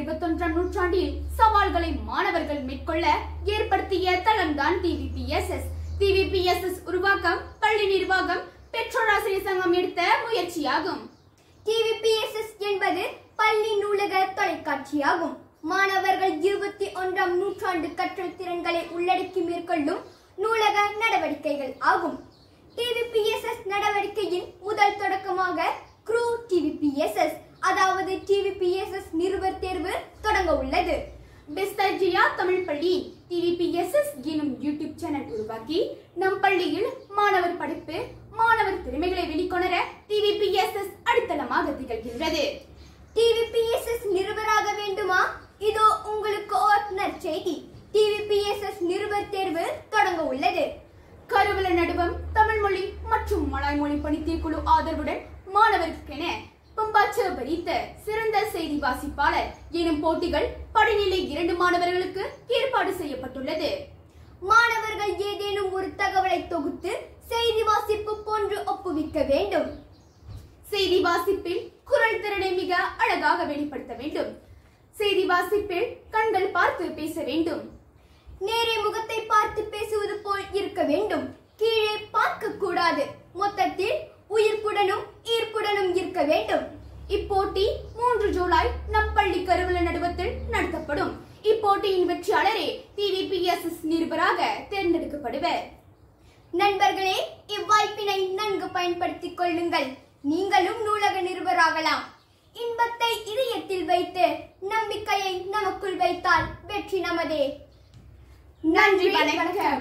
இருபத்தொன்றாம் நூற்றாண்டில் சவால்களை மாணவர்கள் மேற்கொள்ள ஏற்படுத்திய தளம்தான் டிவிபிஎஸ்எஸ் டிவிபிஎஸ்எஸ் உருவாக்கம் பள்ளி நிர்வாகம் பெற்றோராசிரியர் சங்கம் எடுத்த முயற்சியாகும் டிவிபிஎஸ்எஸ் என்பது பள்ளி நூலக தொலைக்காட்சியாகும் மாணவர்கள் இருபத்தி ஒன்றாம் நூற்றாண்டு கற்றல் திறன்களை உள்ளடக்கி மேற்கொள்ளும் நூலக நடவடிக்கைகள் ஆகும் டிவிபிஎஸ்எஸ் நடவடிக்கையின் முதல் தொடக்கமாக க்ரூ டிவிபிஎஸ்எஸ் அதாவது டிவிபிஎஸ்எஸ் நிறுவர் தேர்வு தொடங்க உள்ளது பெஸ்டர்ஜியா தமிழ் பள்ளி டிவிபிஎஸ்எஸ் எனும் யூடியூப் சேனல் உருவாக்கி நம் பள்ளியில் மாணவர் படிப்பு மாணவர் திறமைகளை வெளிக்கொணர டிவிபிஎஸ்எஸ் அடித்தளமாக திகழ்கின்றது டிவிபிஎஸ்எஸ் நிருபராக வேண்டுமா இதோ உங்களுக்கு ஓர் நற்செய்தி டிவிபிஎஸ்எஸ் நிருபர் தேர்வு தொடங்க உள்ளது கருவல நடுவம் தமிழ் மொழி மற்றும் மலாய் மொழி பணித்திய குழு ஆதரவுடன் மாணவருக்கென பம்பாச்ச பரித்த சிறந்த செய்தி வாசிப்பாளர் எனும் போட்டிகள் படிநிலை இரண்டு மாணவர்களுக்கு ஏற்பாடு செய்யப்பட்டுள்ளது மாணவர்கள் ஏதேனும் ஒரு தகவலை தொகுத்து செய்தி வாசிப்பு போன்று ஒப்புவிக்க வேண்டும் செய்தி வாசிப்பில் குரல் திறனை மிக அழகாக வெளிப்படுத்த வேண்டும் செய்தி வாசிப்பில் கண்கள் பார்த்து பேச வேண்டும் நேரே முகத்தை பார்த்து பேசுவது போல் இருக்க வேண்டும் கீழே பார்க்க கூடாது மொத்தத்தில் உயிர்ப்புடனும் ஈர்ப்புடனும் இருக்க வேண்டும் இப்போட்டி மூன்று ஜூலை நம் பள்ளி கருவல நடுவத்தில் நடத்தப்படும் இப்போட்டியின் வெற்றியாளரே டிவிபிஎஸ்எஸ் நிருபராக தேர்ந்தெடுக்கப்படுவர் நண்பர்களே இவ்வாய்ப்பினை நன்கு பயன்படுத்திக் கொள்ளுங்கள் நீங்களும் நூலக நிருபராகலாம் இன்பத்தை இதயத்தில் வைத்து நம்பிக்கையை நமக்குள் வைத்தால் வெற்றி நமதே நன்றி வணக்கம்